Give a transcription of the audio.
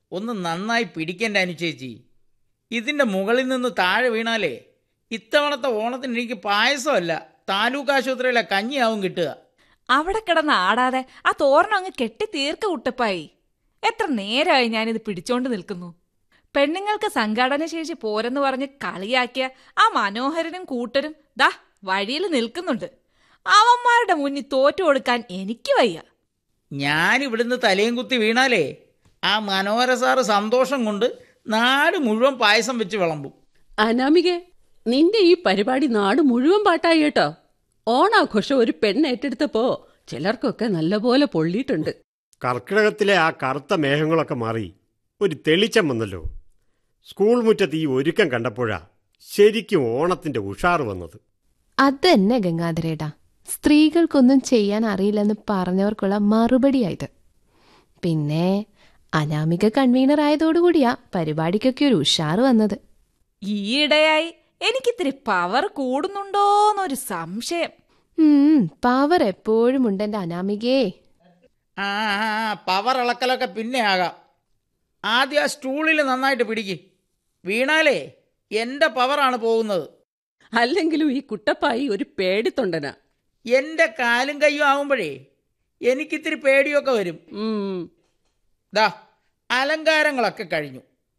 ഒന്ന് നന്നായി പിടിക്കണ്ട അനുചേച്ചി ഇതിൻ്റെ മുകളിൽ നിന്ന് താഴെ വീണാലേ ഇത്തവണത്തെ ഓണത്തിന് എനിക്ക് പായസമല്ല താലൂക്ക് ആശുപത്രിയിലെ കഞ്ഞിയാവും കിട്ടുക അവിടെ കിടന്ന് ആടാതെ ആ തോരണം അങ്ങ് കെട്ടി തീർക്ക കുട്ടപ്പായി എത്ര നേരമായി ഞാനിത് പിടിച്ചോണ്ട് നിൽക്കുന്നു പെണ്ണുങ്ങൾക്ക് സംഘാടന ശേഷി പോരെന്ന് പറഞ്ഞ് കളിയാക്കിയ ആ മനോഹരനും കൂട്ടരും ദാ വഴിയിൽ നിൽക്കുന്നുണ്ട് അവന്മാരുടെ മുന്നിൽ തോറ്റു കൊടുക്കാൻ എനിക്ക് വയ്യ ഞാൻ ഇവിടുന്ന് തലയും കുത്തി വീണാലേ ആ മനോഹര സാറ് സന്തോഷം കൊണ്ട് നാട് മുഴുവൻ പായസം വെച്ച് വിളമ്പും അനാമികെ നിന്റെ ഈ പരിപാടി നാട് മുഴുവൻ പാട്ടായി കേട്ടോ ഓണാഘോഷം ഒരു പെണ്ണ് ഏറ്റെടുത്തപ്പോ ചിലർക്കൊക്കെ നല്ലപോലെ പൊള്ളിയിട്ടുണ്ട് കർക്കിടകത്തിലെ ആ കറുത്ത മേഘങ്ങളൊക്കെ മാറി ഒരു തെളിച്ചം വന്നല്ലോ സ്കൂൾ മുറ്റത്ത് ഈ ഒരുക്കം കണ്ടപ്പോഴാ ശരിക്കും ഓണത്തിന്റെ ഉഷാറ് വന്നത് അതന്നെ ഗംഗാധരേട്ടാ സ്ത്രീകൾക്കൊന്നും ചെയ്യാൻ അറിയില്ലെന്ന് പറഞ്ഞവർക്കുള്ള മറുപടിയായത് പിന്നെ അനാമിക കൺവീനർ ആയതോടുകൂടിയാ പരിപാടിക്കൊക്കെ ഒരു ഉഷാറ് വന്നത് ഈയിടെയായി എനിക്കിത്തിരി പവർ കൂടുന്നുണ്ടോന്നൊരു സംശയം ഉം പവർ എപ്പോഴും ഉണ്ട് എന്റെ അനാമികേ ആ ആ, ആ, പവർ ഇളക്കലൊക്കെ പിന്നെ ആകാം ആദ്യം ആ സ്റ്റൂളിൽ നന്നായിട്ട് പിടിക്ക് വീണാലേ എൻ്റെ പവറാണ് പോകുന്നത് അല്ലെങ്കിലും ഈ കുട്ടപ്പായി ഒരു പേടിത്തൊണ്ടനാ എൻ്റെ കാലും കയ്യും ആവുമ്പോഴേ എനിക്കിത്തിരി പേടിയൊക്കെ വരും ഉം ദാ അലങ്കാരങ്ങളൊക്കെ കഴിഞ്ഞു